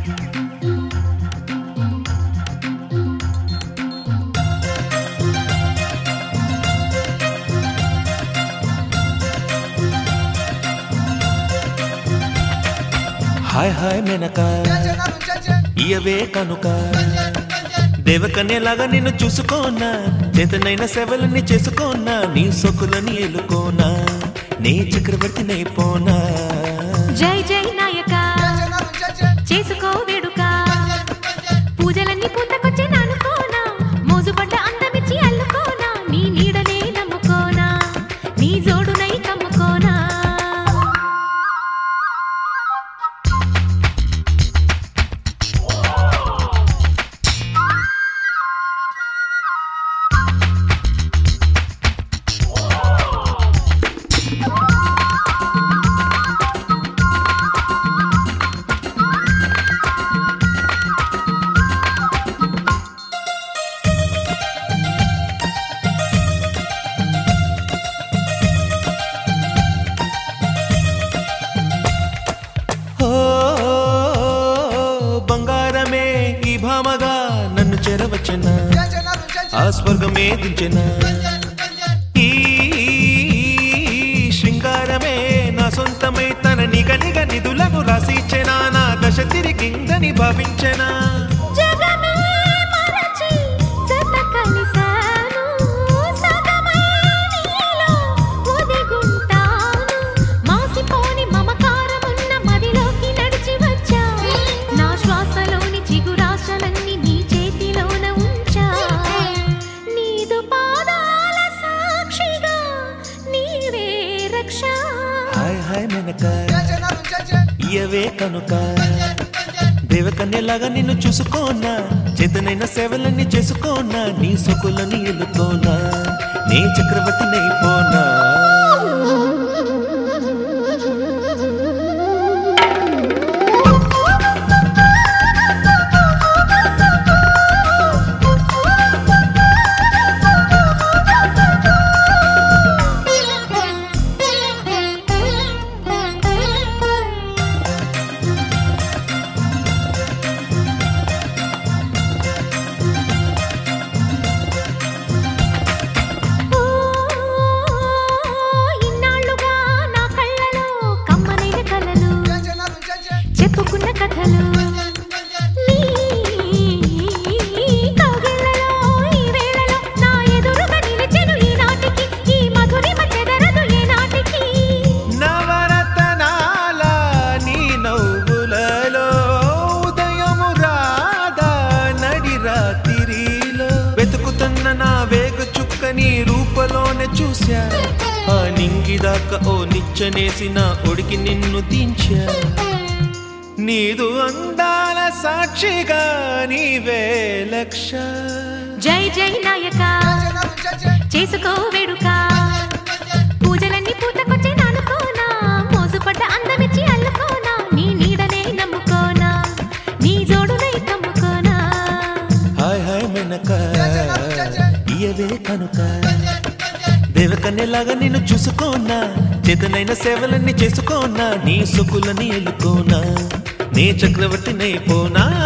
hi hi మెనక ఇయవే కనుక దేవకన్యలాగా నిన్ను చూసుకోనా చేతనైన సేవలని చేసుకోనా నీ సొక్కులని ఎలుకోనా నీ చక్రవర్తినై పోనా జై జై నాయక చేసుకో వేడుక పూజలన్నీ పూతకొచ్చి నానుకోనా మోజుపడ్డ అందమిచ్చి అల్లుకోనా నీ నీడనే నమ్ముకోనా నీ జోడునై కమ్ముకోనా ఓ బంగారమే ఈ భామగా నన్ను చేరవచ్చనా ఆ స్వర్గమే దించెనా ఈ శృంగారమే నా సొంతమై తన నిగ నిగ నిధులను రాసిచ్చెనా నా దశ తిరిగిందని భావించెనా జగమే మరచి జత కలిసాను సగమై నీలో ఒదిగుంటాను మాసిపోని మమకారమున్న మదిలోకి నడిచి వచ్చా నా శ్వాసలోని చిగురాశలన్నీ నీ చేతిలోన ఉంచా నీదు పాదాల సాక్షిగా నీవే రక్ష హాయ్ హాయ్ మెనక ఇయవే కనుక దేవకన్యలాగా నిన్ను చూసుకోనా చేతనైన సేవలన్నీ చేసుకోనా నీ సొకులని ఎలుకోనా నీ చక్రవర్తినై పోనా ఓ ఇన్నాళ్ళుగా నా కళ్ళలో కమ్మనైన కలలు చెప్పుకున్న కథలు నీ కౌగిళ్ళలో ఈ వేళలో నా ఎదురుగా నిలిచెను ఈనాటికి ఈ మధురిమ చెదరదు ఏనాటికి నవరతనాల నీ నవ్వులలో ఉదయము రాదా నడి రాత్రిలో వెతుకుతున్న నా వేగ చుక్క నీ రూపలోనే చూశా ఆ నింగిదాకా ఓ నిచ్చనేసి నా ఒడికి నిన్ను దించా నీదు అందాల సాక్షిగా నీవే లక్ష జై జై నాయక చేసుకో వేడుక పూజలన్నీ పూతకొచ్చి నానుకోనా మోసుపడ్డ అందమిచ్చి అల్లుకోనా నీ నీడనే నమ్ముకోనా నీ జోడునై కమ్ముకోనా హాయ్ హాయ్ మెనక ఇయవే కనుక దేవకన్యలాగా నిన్ను చూసుకోనా చేతనైన సేవలన్నీ చేసుకోనా నీ సుకులని ఎలుకోనా నీ చక్రవర్తినై పోనా